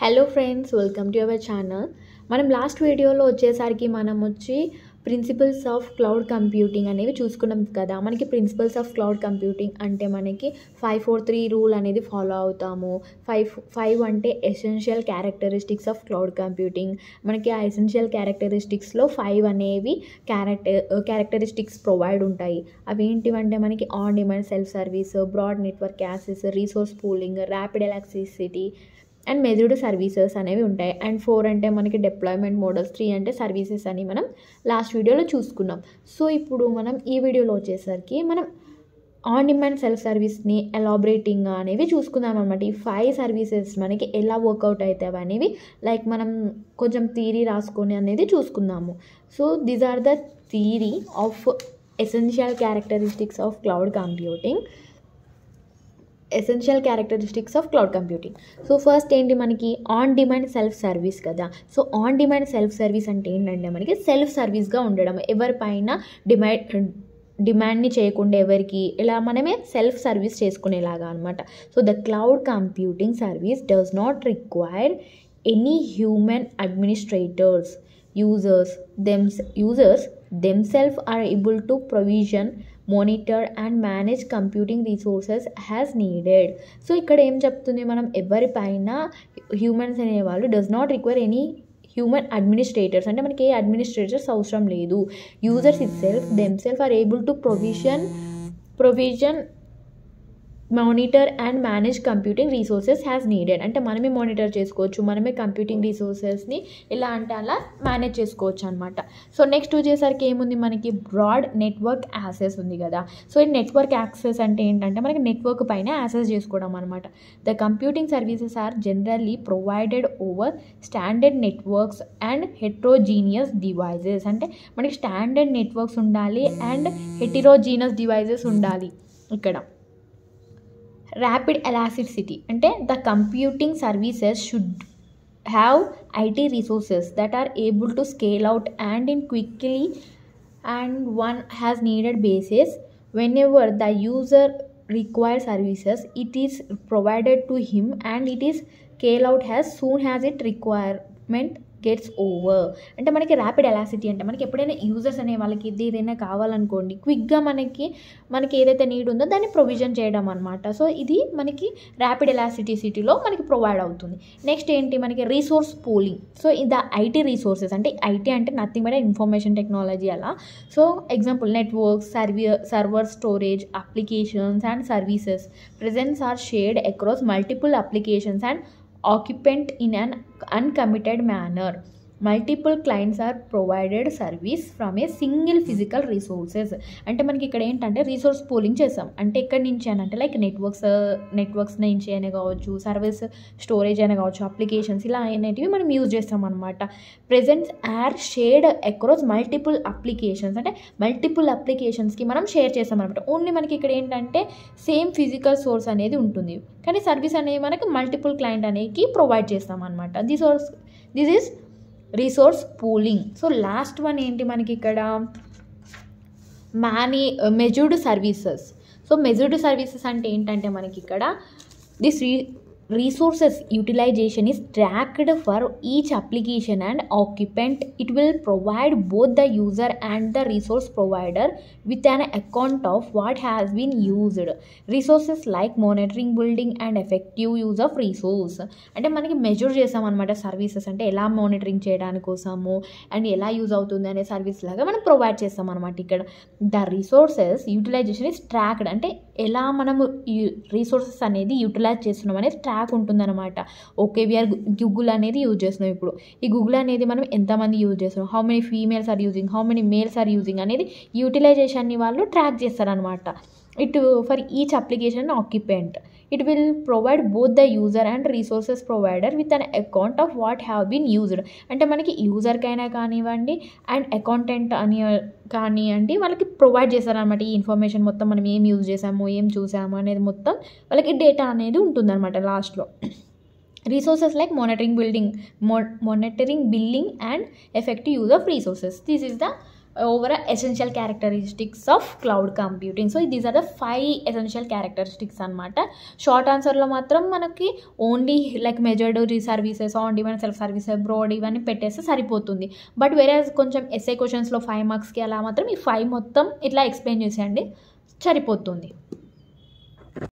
hello friends welcome to our channel మనం last వీడియోలో వచ్చేసరికి మనం వచ్చి ప్రిన్సిపల్స్ ఆఫ్ క్లౌడ్ కంప్యూటింగ్ అనేవి చూసుకున్నాం కదా మనకి ప్రిన్సిపల్స్ ఆఫ్ క్లౌడ్ కంప్యూటింగ్ అంటే మనకి ఫైవ్ ఫోర్ త్రీ రూల్ అనేది ఫాలో అవుతాము ఫైవ్ ఫైవ్ అంటే essential characteristics of cloud computing మనకి ఆ ఎసెన్షియల్ క్యారెక్టరిస్టిక్స్లో ఫైవ్ అనేవి క్యారెక్టర్ క్యారెక్టరిస్టిక్స్ ప్రొవైడ్ ఉంటాయి అవి ఏంటివంటే మనకి on demand self service broad network access resource pooling rapid elasticity and measured services అనేవి ఉంటాయి అండ్ ఫోర్ అంటే మనకి డిప్లాయ్మెంట్ మోడల్స్ త్రీ అంటే సర్వీసెస్ అని మనం లాస్ట్ వీడియోలో చూసుకున్నాం సో ఇప్పుడు మనం ఈ వీడియోలో వచ్చేసరికి మనం ఆన్ డిమాండ్ సెల్ఫ్ సర్వీస్ని ఎలాబరేటింగ్ అనేవి చూసుకుందాం అనమాట ఈ ఫైవ్ సర్వీసెస్ మనకి ఎలా వర్కౌట్ అవుతాయి అనేవి లైక్ మనం కొంచెం థీరీ రాసుకొని అనేది చూసుకుందాము so these are the theory of essential characteristics of cloud computing essential characteristics of cloud computing so first ఏంటి మనకి ఆన్ డిమాండ్ సెల్ఫ్ సర్వీస్ కదా so on demand self service అంటే ఏంటంటే మనకి సెల్ఫ్ సర్వీస్గా ఉండడం ఎవరిపైన డిమాండ్ డిమాండ్ని చేయకుండా ఎవరికి ఇలా మనమే సెల్ఫ్ సర్వీస్ చేసుకునేలాగా అనమాట so the cloud computing service does not require any human administrators users దెమ్స్ users themselves are able to provision monitor and manage computing resources as needed so ఇక్కడ ఏం చెప్తుంది మనం ఎవరిపైన హ్యూమన్స్ అనేవాళ్ళు does not require any human administrators అంటే మనకి ఏ అడ్మినిస్ట్రేటర్స్ అవసరం లేదు users it self them self are able to provision provision monitor and manage computing resources has needed అంటే మనమే మానిటర్ చేసుకోవచ్చు మనమే కంప్యూటింగ్ రీసోర్సెస్ని ఎలా అంటే అలా మేనేజ్ చేసుకోవచ్చు అనమాట సో నెక్స్ట్ వచ్చేసరికి ఏముంది మనకి బ్రాడ్ నెట్వర్క్ యాక్సెస్ ఉంది కదా సో ఈ నెట్వర్క్ యాక్సెస్ అంటే ఏంటంటే మనకి నెట్వర్క్ పైన యాక్సెస్ చేసుకోవడం అనమాట the computing services are generally provided over standard networks and heterogeneous devices అంటే మనకి స్టాండర్డ్ నెట్వర్క్స్ ఉండాలి అండ్ హెటిరోజీనియస్ డివైజెస్ ఉండాలి ఇక్కడ ర్యాపిడ్ ఎలాసిసిటీ అంటే the computing services should have IT resources that are able to scale out and in quickly and one has needed basis whenever the user require services it is provided to him and it is scale out as soon as it requirement gets over అంటే మనకి rapid elasticity అంటే మనకి ఎప్పుడైనా users అనే వాళ్ళకి ఇది ఏదైనా కావాలనుకోండి క్విక్గా మనకి మనకి ఏదైతే నీడ్ ఉందో దాన్ని ప్రొవిజన్ చేయడం అనమాట సో ఇది మనకి ర్యాపిడ్ ఎలాసిటీ సిటీలో మనకి ప్రొవైడ్ అవుతుంది నెక్స్ట్ ఏంటి మనకి resource pooling so the IT resources అంటే ఐటీ అంటే నథింగ్ బట్ ఇన్ఫర్మేషన్ టెక్నాలజీ అలా సో ఎగ్జాంపుల్ నెట్వర్క్ సర్వీ server storage applications and services presents are shared across multiple applications and occupant in an uncommitted manner multiple clients are provided service from a single physical resources అంటే మనకి ఇక్కడ ఏంటంటే resource pooling చేస్తాం అంటే ఎక్కడి నుంచి అని అంటే లైక్ నెట్వర్క్స్ నెట్వర్క్స్ నుంచి అయినా కావచ్చు సర్వీస్ స్టోరేజ్ అయినా కావచ్చు అప్లికేషన్స్ ఇలా అనేటివి మనం యూజ్ చేస్తాం అనమాట presents are shared across multiple applications అంటే మల్టిపుల్ అప్లికేషన్స్కి మనం షేర్ చేస్తాం అనమాట ఓన్లీ మనకి ఇక్కడ ఏంటంటే సేమ్ ఫిజికల్ సోర్స్ అనేది ఉంటుంది కానీ సర్వీస్ అనేది మనకి మల్టిపుల్ క్లయింట్ అనేది ప్రొవైడ్ చేస్తాం అనమాట this source this is resource pooling so last one ఏంటి మనకి ఇక్కడ many measured services so measured services అంటే ఏంటంటే మనకి ఇక్కడ దిస్ రీ resources utilization is tracked for each application and occupant it will provide both the user and the resource provider with an account of what has been used resources like monitoring building and effective use of resource అంటే మనకి measure చేసాం అనమాట services అంటే ఎలా monitoring చేయడానికి కోసము and ఎలా use అవుతుంది అనే సర్వీస్ లాగా మనం ప్రొవైడ్ చేస్తాం అనమాట ఇక్కడ the resources utilization is tracked అంటే ఎలా మనము రిసోర్సెస్ అనేది యూటిలైజ్ చేస్తున్నాం అనేది ట్రాక్ ఉంటుందన్నమాట ఓకే వీఆర్ గూగుల్ అనేది యూజ్ చేస్తున్నాం ఇప్పుడు ఈ గూగుల్ అనేది మనం ఎంతమంది యూజ్ చేస్తున్నాం how many females are using how many males are using అనేది యూటిలైజేషన్ని వాళ్ళు ట్రాక్ చేస్తారనమాట it for each application occupant it will provide both the user and resources provider with an account of what have been used అంటే మనకి యూజర్కైనా కానివ్వండి and accountant అని కానివ్వండి వాళ్ళకి ప్రొవైడ్ చేస్తారనమాట ఈ ఇన్ఫర్మేషన్ మొత్తం మనం ఏం యూజ్ చేసాము ఏం చూసాము అనేది మొత్తం వాళ్ళకి డేటా అనేది ఉంటుందన్నమాట లాస్ట్లో resources like monitoring building monitoring billing and effective use of resources this is the over essential characteristics of cloud computing so these are the five essential characteristics అనమాట షార్ట్ ఆన్సర్లో మాత్రం మనకి only like measured services on demand self services broad ఇవన్నీ పెట్టేస్తే సరిపోతుంది but వేరే కొంచెం SA క్వశ్చన్స్లో five మార్క్స్కి అలా మాత్రం ఈ ఫైవ్ మొత్తం ఇట్లా ఎక్స్ప్లెయిన్ చేసేయండి సరిపోతుంది